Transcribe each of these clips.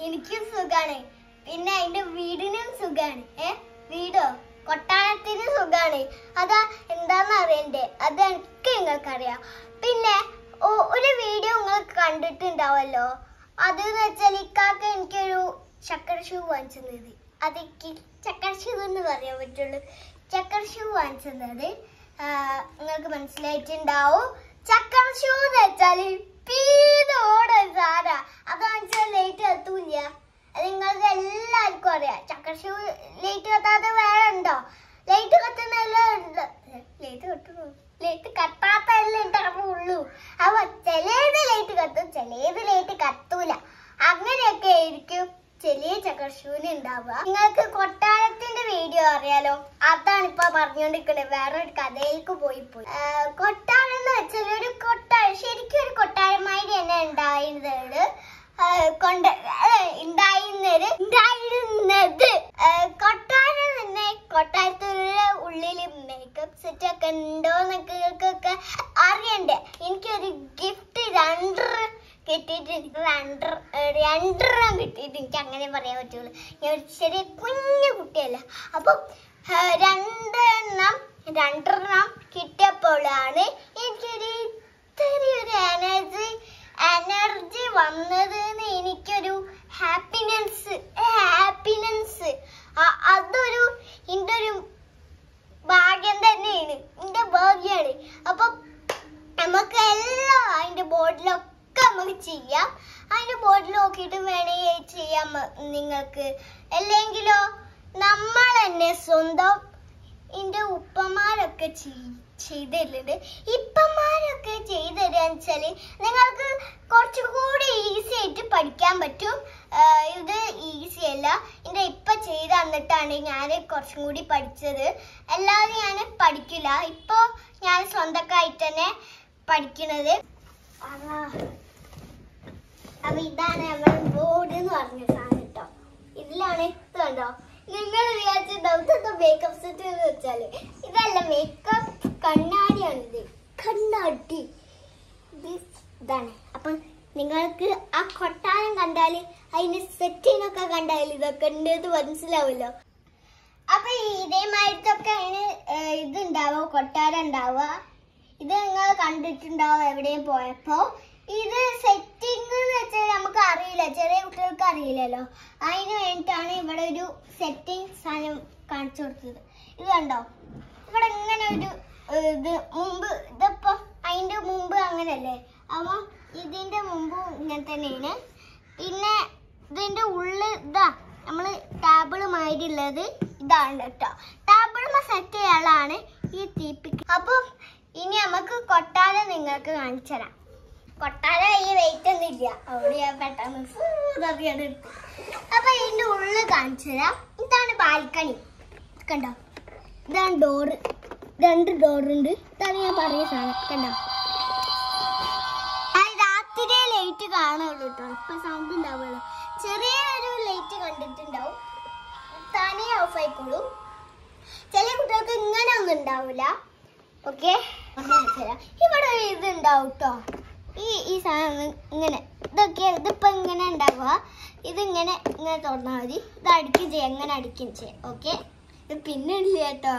എനിക്കും സുഖാണ് പിന്നെ അതിന്റെ വീടിനും സുഖാണ് ഏ വീടോ കൊട്ടാരത്തിന് സുഖാണ് അതാ എന്താന്ന് അറിയണ്ടേ അത് എനിക്ക് നിങ്ങൾക്കറിയാം പിന്നെ ഒ- ഒരു വീഡിയോ നിങ്ങൾ കണ്ടിട്ടുണ്ടാവല്ലോ അത് വെച്ചാൽ ഇക്കാക്ക എനിക്കൊരു ചക്കര ഷൂ വാങ്ങിച്ചു തന്നത് അത് എനിക്ക് ചക്കര ഷൂ എന്ന് പറയാൻ പറ്റുള്ളൂ ചക്കര ഷൂ വാങ്ങിച്ചു തന്നത് ആ, നിങ്ങൾക്ക് മനസ്സിലായിട്ടുണ്ടാവും ചക്കര ഷൂ എന്ന് വെച്ചാല് പീതോടെ സാധന അത് വാങ്ങിച്ചാൽ ലേറ്റ് എത്തൂല അത് നിങ്ങൾക്ക് എല്ലാവർക്കും അറിയാം ചക്കര ഷൂ ലേറ്റ് കത്താതെ വേറെ ഉണ്ടോ ലേറ്റ് കത്തുന്നല്ല ലേറ്റ് കത്തുന്നു ലേറ്റ് കത്താത്തല്ലേ ഉണ്ടാവുള്ളൂ അപ്പൊ ചിലേത് ലേറ്റ് കത്തും ചിലേത് ലേറ്റ് കത്തൂല അങ്ങനെയൊക്കെ ആയിരിക്കും ചെറിയ ചക്കർഷൂന് ഉണ്ടാവുക നിങ്ങൾക്ക് കൊട്ടാരത്തിന്റെ വീഡിയോ അറിയാലോ അതാണ് ഇപ്പൊ പറഞ്ഞുകൊണ്ടിരിക്കുന്നത് വേറെ ഒരു കഥയിലേക്ക് പോയി പോയി ആ, കൊട്ടാരം എന്ന് വെച്ചാൽ ഒരു കൊട്ടാരം ശരിക്കും ഒരു കൊട്ടാരമായി തന്നെ ഉണ്ടായിരുന്നത് ആ, കൊണ്ട് ആ, ഉണ്ടായിരുന്നത് ഉണ്ടായിരുന്നത് ആ, കൊട്ടാരം തന്നെ കൊട്ടാരത്തിലുള്ള ഉള്ളിൽ മേക്കപ്പ് സെറ്റ് ഒക്കെ ഉണ്ടോ എന്നൊക്കെ അറിയണ്ടേ എനിക്കൊരു ഗിഫ്റ്റ് രണ്ട് കിട്ടിയിട്ടുണ്ട് രണ്ട് രണ്ടെണ്ണം കിട്ടിയിട്ട് എനിക്ക് അങ്ങനെ പറയാൻ പറ്റുള്ളൂ ഞാൻ ഒരു ചെറിയ കുഞ്ഞു കുട്ടിയല്ല അപ്പം ആ, രണ്ടെണ്ണം രണ്ടെണ്ണം കിട്ടിയപ്പോഴാണ് എനിക്കൊരു ചെറിയൊരു എനർജി എനർജി വന്നത് എനിക്കൊരു ഹാപ്പിനെസ് ഹാപ്പിനെസ് അതൊരു എൻ്റെ ഒരു ഭാഗ്യം തന്നെയാണ് എൻ്റെ ഭാഗ്യമാണ് അപ്പം നമുക്ക് എല്ലാം അതിന്റെ ബോർഡിലൊക്കെ നമുക്ക് ചെയ്യാം അതിന്റെ ബോർഡിൽ നോക്കിയിട്ട് വേണമെങ്കിൽ ചെയ്യാം മ- നിങ്ങൾക്ക് അല്ലെങ്കിലോ നമ്മൾ തന്നെ സ്വന്തം എന്റെ ഉപ്പമാരൊക്കെ ചെയ്- ചെയ്ത് തരുന്നുണ്ട് ഇപ്പന്മാരൊക്കെ ചെയ്ത് തരാന്ന് വെച്ചാല് നിങ്ങൾക്ക് കുറച്ചുകൂടി ഈസി ആയിട്ട് പഠിക്കാൻ പറ്റും ആഹ് ഇത് ഈസി അല്ല എന്റെ ഇപ്പ ചെയ്ത് തന്നിട്ടാണ് ഞാൻ കുറച്ചും കൂടി പഠിച്ചത് അല്ലാതെ ഞാൻ പഠിക്കില്ല ഇപ്പൊ ഞാൻ സ്വന്തക്കായിട്ട് തന്നെ പഠിക്കുന്നത് അതാ. അപ്പൊ ഇതാണ് നമ്മുടെ ബോർഡ് എന്ന് പറഞ്ഞ സാധനം കേട്ടോ ഇതിലാണ് ഇത് കണ്ടോ നിങ്ങൾ വിചാരിച്ചിട്ടുണ്ടാവും ഇതെന്താ മേക്കപ്പ് സെറ്റ് എന്ന് വെച്ചാല് ഇതല്ല മേക്കപ്പ് കണ്ണാടിയാണിത് കണ്ണാടി ഇത് ഇതാണ് അപ്പൊ നിങ്ങൾക്ക് ആ കൊട്ടാരം കണ്ടാല് അതിന്റെ സെറ്റിനൊക്കെ കണ്ടാൽ ഇതൊക്കെ ഉണ്ട് എന്ന് മനസ്സിലാവുമല്ലോ അപ്പൊ ഇതേമാതിരത്തൊക്കെ അതിന് ഏഹ്, ഇതുണ്ടാവുക കൊട്ടാരം ഉണ്ടാവുക ഇത് നിങ്ങൾ കണ്ടിട്ടുണ്ടാവും എവിടെയും പോയപ്പോ ഇത് സെറ്റിംഗ് എന്ന് വെച്ചാൽ നമുക്ക് അറിയില്ല ചെറിയ കുട്ടികൾക്ക് അറിയില്ലല്ലോ അതിന് വേണ്ടിയിട്ടാണ് ഇവിടെ ഒരു സെറ്റിംഗ് സാധനം കാണിച്ചു കൊടുത്തത് ഇത് കണ്ടോ ഇവിടെ ഇങ്ങനെ ഒരു ഏഹ്, ഇത് മുമ്പ് ഇതിപ്പോ അതിന്റെ മുമ്പ് അങ്ങനല്ലേ അപ്പൊ ഇതിന്റെ മുമ്പും ഇങ്ങനെ തന്നെയാണ് പിന്നെ ഇതിന്റെ ഉള്ളിൽ ഇതാ നമ്മള് ടേബിള് മാതിരിയുള്ളത് ഇതാണ് കേട്ടോ ടേബിളുമ സെറ്റ് ചെയ്യാനുള്ളതാണ് ഈ തീപ്പിക്ക് അപ്പം ഇനി നമുക്ക് കൊട്ടാരം നിങ്ങൾക്ക് കാണിച്ചു തരാം കൊട്ടാരം ഈ വെയിറ്റ് ഒന്നും ഇല്ല അവിടെ ഞാൻ പെട്ടെന്ന് ഇതൊക്കെയാണ് എടുത്തു അപ്പൊ ഇതിന്റെ ഉള്ളിൽ കാണിച്ചു തരാം ഇതാണ് ബാൽക്കണി കണ്ടോ ഇതാണ് ഡോറ് രണ്ട് ഡോറുണ്ട് ഇതാണ് ഞാൻ പറഞ്ഞ സാധനം കണ്ടോ ആ, രാത്രിയെ ലൈറ്റ് കാണുള്ളൂ കേട്ടോ ഇപ്പൊ സൗണ്ട് ഉണ്ടാവുള്ളൂ ചെറിയൊരു ലൈറ്റ് കണ്ടിട്ടുണ്ടാവും താനേ ഓഫ് ആയിക്കോളൂ ചില കുട്ടികൾക്ക് ഇങ്ങനെ ഒന്നും ഉണ്ടാവില്ല ഓക്കെ ഇവിടെ ഒരു ഇത് ഉണ്ടാവും കേട്ടോ ഈ ഈ സാധനം ഇങ്ങനെ ഇതൊക്കെ ഇതിപ്പോ ഇങ്ങനെ ഉണ്ടാവുക ഇതിങ്ങനെ ഇങ്ങനെ തുറന്നാൽ മതി ഇത് അടിക്കും ചെയ്യാം ഇങ്ങനെ അടിക്കും ചെയ്യാം ഓക്കെ ഇത് പിന്നെ ഇല്ല കേട്ടോ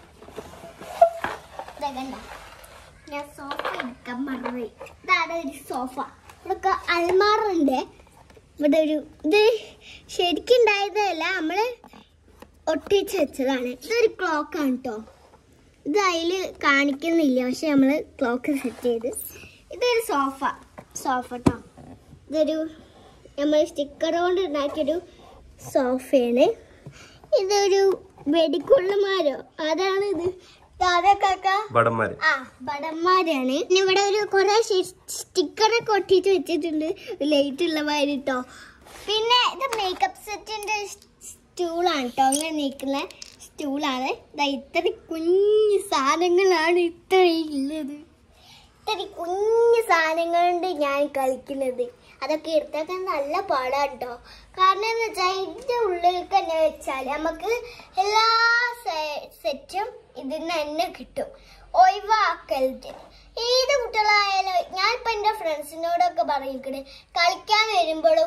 ഇതൊക്കെ ഉണ്ടോ ഞാൻ സോഫ എടുക്കാൻ മറന്നുപോയി ഇതാണ് ഒരു സോഫ ഇവിടൊക്കെ അൽമാറുണ്ട് ഇവിടെ ഒരു ഇത് ശരിക്കും ഉണ്ടായതല്ല നമ്മള് ഒട്ടിച്ച് വെച്ചതാണ് ഇതൊരു ക്ലോക്ക് ആണ് കേട്ടോ ഇത് അതിൽ കാണിക്കുന്നില്ല പക്ഷെ നമ്മൾ ക്ലോക്ക് സെറ്റ് ചെയ്ത് ഇതൊരു സോഫ സോഫ കേട്ടോ ഇതൊരു നമ്മൾ സ്റ്റിക്കർ കൊണ്ട് ഉണ്ടാക്കിയൊരു സോഫയാണ് ഇതൊരു വെടിക്കുള്ളമാരോ അതാണ് ഇത് അതൊക്കെ വടന്മാര് ആ ഭടന്മാരാണ് പിന്നെ ഇവിടെ ഒരു കുറെ സ്റ്റിക്കറൊക്കെ ഒട്ടിച്ച് വെച്ചിട്ടുണ്ട് ലൈറ്റ് ഉള്ള മാതിരി കേട്ടോ പിന്നെ ഇത് മേക്കപ്പ് സെറ്റിന്റെ സ്റ്റൂളാണ് കേട്ടോ അങ്ങനെ നിൽക്കുന്ന സ്റ്റൂളാണ് ഇതാ ഇത്ര കുഞ്ഞു സാധനങ്ങളാണ് ഇത്ര ഉള്ളത് ഇത്ര കുഞ്ഞു സാധനങ്ങൾ കൊണ്ട് ഞാൻ കളിക്കുന്നത് അതൊക്കെ എടുത്തൊക്കെ നല്ല പാടാണ് കേട്ടോ കാരണം എന്ന് വെച്ചാൽ ഇതിന്റെ ഉള്ളിൽ തന്നെ വെച്ചാൽ നമുക്ക് എല്ലാ സെറ്റും ഇതിന് തന്നെ കിട്ടും ഒഴിവാക്കരുത് ഏത് കുട്ടികളായാലും ഞാൻ ഇപ്പൊ എന്റെ ഫ്രണ്ട്സിനോടൊക്കെ പറഞ്ഞിരിക്കണേ കളിക്കാൻ വരുമ്പോഴും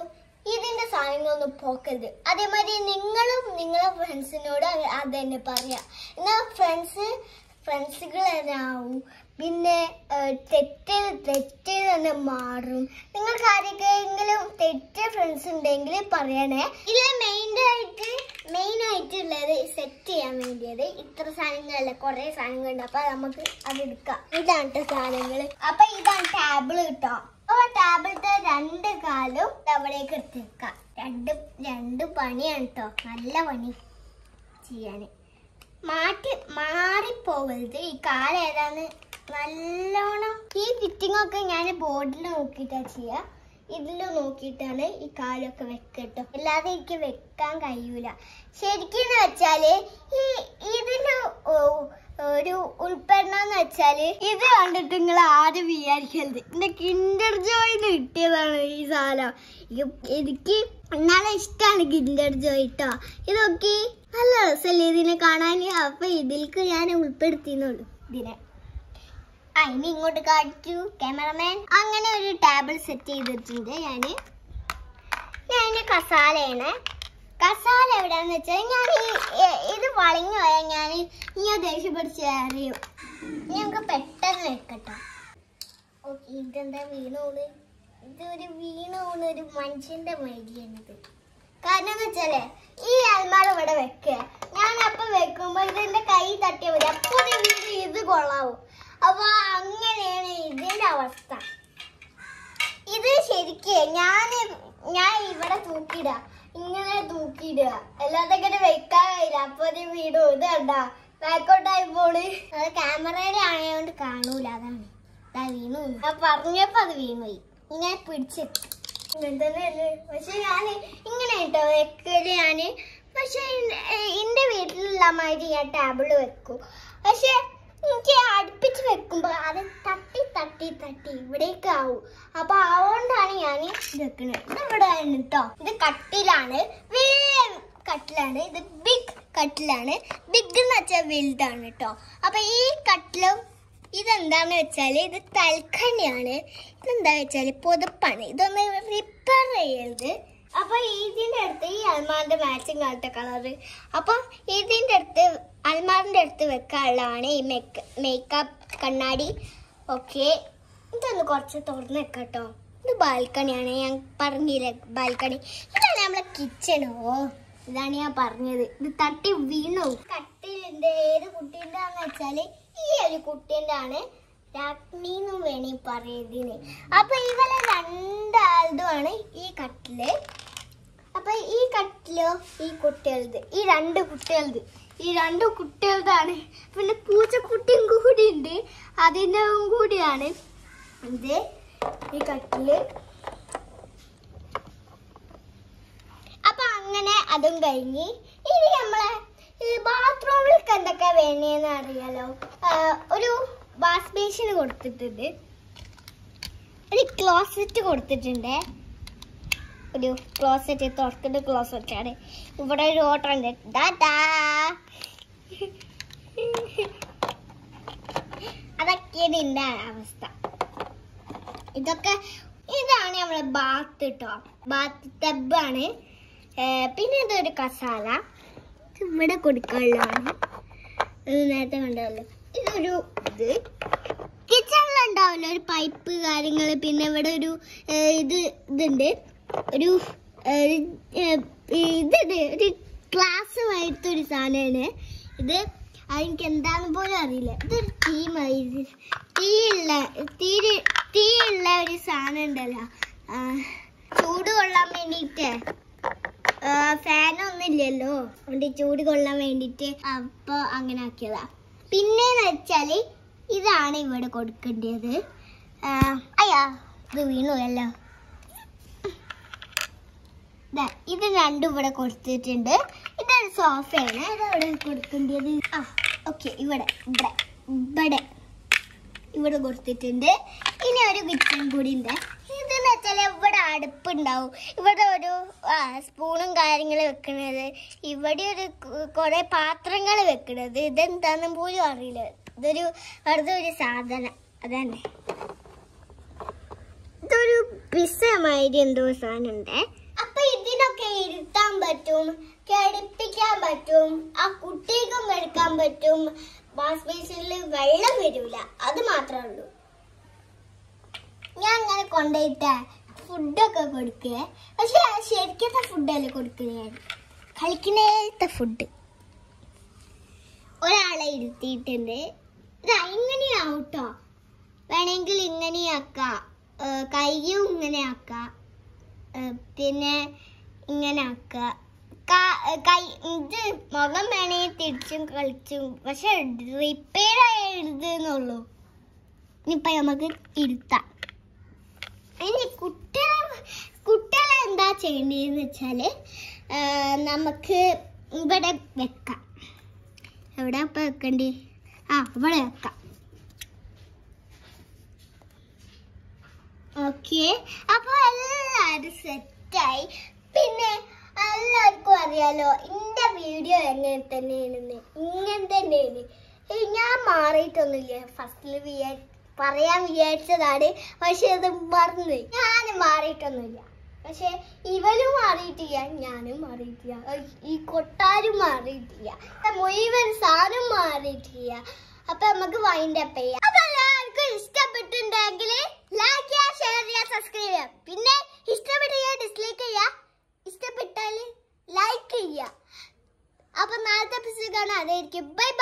ഇതിന്റെ സാധനങ്ങളൊന്നും പോക്കരുത് അതേമാതിരി നിങ്ങളും നിങ്ങളെ ഫ്രണ്ട്സിനോട് അത് തന്നെ പറയാ എന്നാ ഫ്രണ്ട്സ് ഫ്രണ്ട്സുകൾ തന്നെയാവും പിന്നെ ഏഹ്, തെറ്റ് തെറ്റ് തന്നെ മാറും നിങ്ങൾക്ക് ആരെങ്കിലും തെറ്റ് ഫ്രണ്ട്സ് ഉണ്ടെങ്കിൽ പറയണേ ഇതിൽ മെയിൻ ആയിട്ട് മെയിൻ ആയിട്ടുള്ളത് സെറ്റ് ചെയ്യാൻ വേണ്ടിയത് ഇത്ര സാധനങ്ങളല്ല കുറെ സാധനങ്ങളുണ്ട് അപ്പൊ നമുക്ക് അത് എടുക്കാം ഇതാണ് ട്ടോ സാധനങ്ങള് അപ്പൊ ഇതാണ് ടേബിൾ കിട്ടോ അപ്പൊ ടേബിളത്തെ രണ്ട് കാലും അവിടേക്ക് എടുത്ത് വെക്കാം രണ്ട് രണ്ട് പണിയാണ് കേട്ടോ നല്ല പണി ചെയ്യാന് മാറ്റി മാറിപ്പോവരുത് ഈ കാല് ഏതാന്ന് നല്ലോണം ഈ ഫിറ്റിംഗ് ഒക്കെ ഞാൻ ബോർഡിൽ നോക്കിയിട്ടാ ചെയ്യാ ഇതിൽ നോക്കിയിട്ടാണ് ഈ കാലൊക്കെ വെക്കട്ടോ അല്ലാതെ എനിക്ക് വെക്കാൻ കഴിയൂല ശരിക്കും വെച്ചാല് ഈ ഇതിന് ഓ- ഒരു ഉൾപ്പെടണം എന്ന് വെച്ചാല് ഇത് കണ്ടിട്ട് നിങ്ങൾ ആരും വിചാരിക്കരുത് എന്റെ കിൻഡർ ജോയിന്ന് കിട്ടിയതാണ് ഈ സാധനം ഇത് എനിക്ക് നല്ല ഇഷ്ടമാണ് കിൻഡർ ജോയ് ട്ടോ ഇതൊക്കെ നല്ല രസമല്ലേ ഇതിനെ കാണാൻ അപ്പൊ ഇതിൽക്ക് ഞാൻ ഉൾപ്പെടുത്തിന്നുള്ളൂ ഇതിനെ ആ ഇനി ഇങ്ങോട്ട് കാണിച്ചു ക്യാമറമാൻ അങ്ങനെ ഒരു ടേബിൾ സെറ്റ് ചെയ്തിട്ടുണ്ട് ഞാന് ഞാൻ കസാലയാണ് കസാല എവിടെയാന്ന് വെച്ചാൽ ഞാൻ ഈ എ- ഇത് വളഞ്ഞു പോയാൽ ഞാൻ ഞാൻ ദേഷ്യപ്പെടിച്ച് അറിയും ഞങ്ങൾക്ക് പെട്ടെന്ന് വെക്കട്ടോ ഓക്കെ ഇതെന്താ വീണോണ് ഇതൊരു വീണോണ് ഒരു മനുഷ്യന്റെ മരിയാണിത് കാരണം എന്ന് വെച്ചാലേ ഈ അൽമാര ഇവിടെ വെക്കുക ഞാൻ അപ്പം വെക്കുമ്പോ ഇതെന്റെ കൈ തട്ടിയ മതി അപ്പൊ ഇത് ഇത് കൊള്ളാവും അപ്പൊ അങ്ങനെയാണ് ഇതിന്റെ അവസ്ഥ ഇത് ശരിക്ക് ഞാൻ ഞാൻ ഇവിടെ തൂക്കിയിടുക ഇങ്ങനെ തൂക്കിയിടുക അല്ലാതെ ഇങ്ങനെ വെക്കാൻ കഴിയില്ല അപ്പൊ ഇത് വീടും ഇത് കണ്ടാ ബാക്കോട്ടായി പോണ് അത് ക്യാമറയുടെ ആയതുകൊണ്ട് കാണൂല അതാണ് ഇതാ വീണു ഞാൻ പറഞ്ഞപ്പോ അത് വീണുപോയി ഇങ്ങനെ പിടിച്ച് ഇങ്ങനെ തന്നെയല്ലേ പക്ഷെ ഞാൻ ഇങ്ങനെ കേട്ടോ വെക്കല് ഞാന് പക്ഷെ എന്റെ വീട്ടിലുള്ള മാതിരി ഞാൻ ടേബിള് വെക്കും പക്ഷെ എനിക്ക് അടുപ്പിച്ച് വെക്കുമ്പോ അത് തട്ടി തട്ടി തട്ടി ഇവിടേക്ക് ആവും അപ്പൊ അതുകൊണ്ടാണ് ഞാൻ ഇത് വെക്കുന്നത് ഇത് ഇവിടെ ആണ് കേട്ടോ ഇത് കട്ടിലാണ് വലിയ കട്ടിലാണ് ഇത് ബിഗ് കട്ടിലാണ് ബിഗ് എന്ന് വെച്ചാൽ വലുതാണ് കേട്ടോ അപ്പൊ ഈ കട്ടിലും ഇതെന്താന്ന് വെച്ചാല് ഇത് തൽക്കണിയാണ് ഇതെന്താ വെച്ചാല് പുതപ്പാണ് ഇതൊന്ന് റിപ്പയർ ചെയ്യരുത് അപ്പൊ ഇതിന്റെ അടുത്ത് ഈ അൽമാറിന്റെ മാച്ചിങ് ആയിട്ട് കളറ് അപ്പൊ ഇതിന്റെ അടുത്ത് അൽമാറിന്റെ അടുത്ത് വെക്കാനുള്ളതാണ് ഈ മേക്ക് മേക്കപ്പ് കണ്ണാടി ഓക്കെ ഇതൊന്ന് കുറച്ച് തുറന്ന് വെക്കട്ടോ ഇത് ബാൽക്കണിയാണ് ഞാൻ പറഞ്ഞില്ലേ ബാൽക്കണി ഇതാണ് നമ്മളെ കിച്ചണോ ഇതാണ് ഞാൻ പറഞ്ഞത് ഇത് തട്ടി വീണു കട്ടിലിന്റെ ഏത് കുട്ടീൻ്റെ ആന്ന് വെച്ചാല് ഈ ഒരു കുട്ടീൻ്റെ ആണ് രാജ്ഞിന്ന് വേണി പറയുന്നതിന് അപ്പൊ ഇവരെ രണ്ടാളുമാണ് ഈ കട്ടില് അപ്പൊ ഈ കട്ടിലോ ഈ കുട്ടികളത് ഈ രണ്ട് കുട്ടികളത് ഈ രണ്ട് കുട്ടികളതാണ് പിന്നെ പൂച്ചക്കുട്ടിയും കൂടി ഉണ്ട് അതിൻ്റെ കൂടിയാണ് ഇത് ഈ കട്ടില് അപ്പൊ അങ്ങനെ അതും കഴിഞ്ഞ് ഇനി നമ്മളെ ബാത്റൂമിലേക്ക് എന്തൊക്കെ വേണേന്ന് അറിയാലോ ആ, ഒരു വാഷ് ബേസിന് കൊടുത്തിട്ടുണ്ട് ഒരു ക്ലോസറ്റ് കൊടുത്തിട്ടുണ്ട് ഒരു ക്ലോസറ്റ് തുറക്കുന്ന ക്ലോസറ്റ് ആണ് ഇവിടെ ഒരു ഓട്ടം ഉണ്ട് ടാറ്റാ അതൊക്കെയാണ് ഇതിന്റെ അവസ്ഥ ഇതൊക്കെ ഇതാണ് നമ്മളെ ബാത്ത് കേട്ടോ ബാത്ത് ടബാണ് പിന്നെ ഇതൊരു കസാല ഇത് ഇവിടെ കൊടുക്കാനുള്ളതാണ് ഇത് നേരത്തെ കണ്ടല്ലോ ഇതൊരു ഇത് കിച്ചണിലുണ്ടാവില്ല ഒരു പൈപ്പ് കാര്യങ്ങൾ പിന്നെ ഇവിടെ ഒരു ഏ, ഇത് ഇതുണ്ട് ഒരു ഏ, ഒരു, ഏ, ഇതുണ്ട് ഒരു ഗ്ലാസ് വായിട്ട് ഒരു സാധനമാണ് ഇത് അതെനിക്ക് എന്താന്ന് പോലും അറിയില്ല ഇതൊരു തീമായി തീയുള്ള തീരെ തീയുള്ള ഒരു സാധനം ഉണ്ടല്ലോ ആ, ചൂട് കൊള്ളാൻ വേണ്ടിയിട്ട് ഫാനൊന്നും ഇല്ലല്ലോ അതുകൊണ്ട് ചൂട് കൊള്ളാൻ വേണ്ടിയിട്ട് അപ്പോൾ അങ്ങനെ ആക്കിയതാ പിന്നെന്ന് വെച്ചാല് ഇതാണ് ഇവിടെ കൊടുക്കേണ്ടത് ആ, അയ്യാ ഇത് വീണുവല്ലോ ദാ, ഇത് രണ്ടും ഇവിടെ കൊടുത്തിട്ടുണ്ട് ഇതൊരു സോഫയാണ് ഇത് ഇവിടെ കൊടുക്കേണ്ടത് ആ ഓക്കെ ഇവിടെ ഇവിടെ ഇവിടെ ഇവിടെ കൊടുത്തിട്ടുണ്ട് ഇനി ഒരു കിച്ചൺ കൂടി ഉണ്ട് ഇതെന്ന് വെച്ചാൽ ഇവിടെ അടുപ്പുണ്ടാവും ഇവിടെ ഒരു ആ, സ്പൂണും കാര്യങ്ങളും വെക്കണത് ഇവിടെ ഒരു കു- കുറെ പാത്രങ്ങൾ വെക്കണത് ഇതെന്താന്ന് പോലും അറിയില്ല ഇതൊരു വെറുതെ ഒരു സാധനം അതന്നെ ഇതൊരു പിസ്സ മാതിരി എന്തോ സാധനം ഉണ്ട് അപ്പൊ പറ്റും കിടപ്പിക്കാൻ പറ്റും ആ കുട്ടിക്കും കിടക്കാൻ പറ്റും വാഷ് ബേസിനിൽ വെള്ളം വരില്ല അത് മാത്രമേ ഉള്ളൂ ഞാൻ അങ്ങനെ കൊണ്ടുപോയിട്ട് ഫുഡൊക്കെ കൊടുക്കുക പക്ഷെ ശരിക്കത്തെ ഫുഡല്ലേ കൊടുക്കുന്നത് ഞാൻ കളിക്കുന്നേത്തെ ഫുഡ് ഒരാളെ ഇരുത്തിയിട്ടുണ്ട് ഇതാ ഇങ്ങനെയാവും കേട്ടോ വേണമെങ്കിൽ ഇങ്ങനെയാക്കാം ഏഹ് കൈയും ഇങ്ങനെ ആക്കാം ഏഹ് പിന്നെ ഇങ്ങനെ ആക്കാം ക- ഏഹ് കൈ ഇത് മുഖം വേണമെങ്കിൽ തിരിച്ചും കളിച്ചും പക്ഷെ റിപ്പയർ ആയിരുന്നുള്ളൂ ഇനിയിപ്പൊ നമുക്ക് ഇരുത്താം ഇനി കുട്ടികളെ കുട്ടികളെ എന്താ ചെയ്യേണ്ടതെന്ന് വെച്ചാല് ഏഹ് നമുക്ക് ഇവിടെ വെക്കാം എവിടെ ഇപ്പൊ വെക്കണ്ടേ ആ ഇവിടെ വെക്കാം ഓക്കെ അപ്പൊ എല്ലാരും സെറ്റായി പിന്നെ എല്ലാവർക്കും അറിയാലോ എന്റെ വീഡിയോ എങ്ങനെ തന്നെയാണെന്ന് ഇങ്ങനെ തന്നെയാണ് ഏയ് ഞാൻ മാറിയിട്ടൊന്നുമില്ല ഫസ്റ്റിൽ വിചാ പറയാൻ വിചാരിച്ചതാണ് പക്ഷെ അത് മറന്നു ഞാൻ മാറിയിട്ടൊന്നുമില്ല പക്ഷെ ഇവനും മാറിയിട്ടില്ല ഞാനും മാറിയിട്ടില്ല ഏയ് ഈ കൊട്ടാരും മാറിയിട്ടില്ല മുഴുവൻ സാധനം മാറിയിട്ടില്ല അപ്പൊ നമുക്ക് വൈൻഡ് അപ്പ് ചെയ്യാം അപ്പൊ എല്ലാവർക്കും ഇഷ്ടപ്പെട്ടിട്ടുണ്ടെങ്കിൽ ലൈക്ക് ചെയ്യുക ഷെയർ ചെയ്യുക സബ്സ്ക്രൈബ് ചെയ്യുക പിന്നെ ഇഷ്ടപ്പെട്ടില്ല ഡിസ്ലൈക്ക് ചെയ്യുക ഇഷ്ടപ്പെട്ടാൽ ലൈക്ക് ചെയ്യുക അപ്പൊ നാളത്തെ എപ്പിസോഡ് കാണാം അതായിരിക്കും ബൈ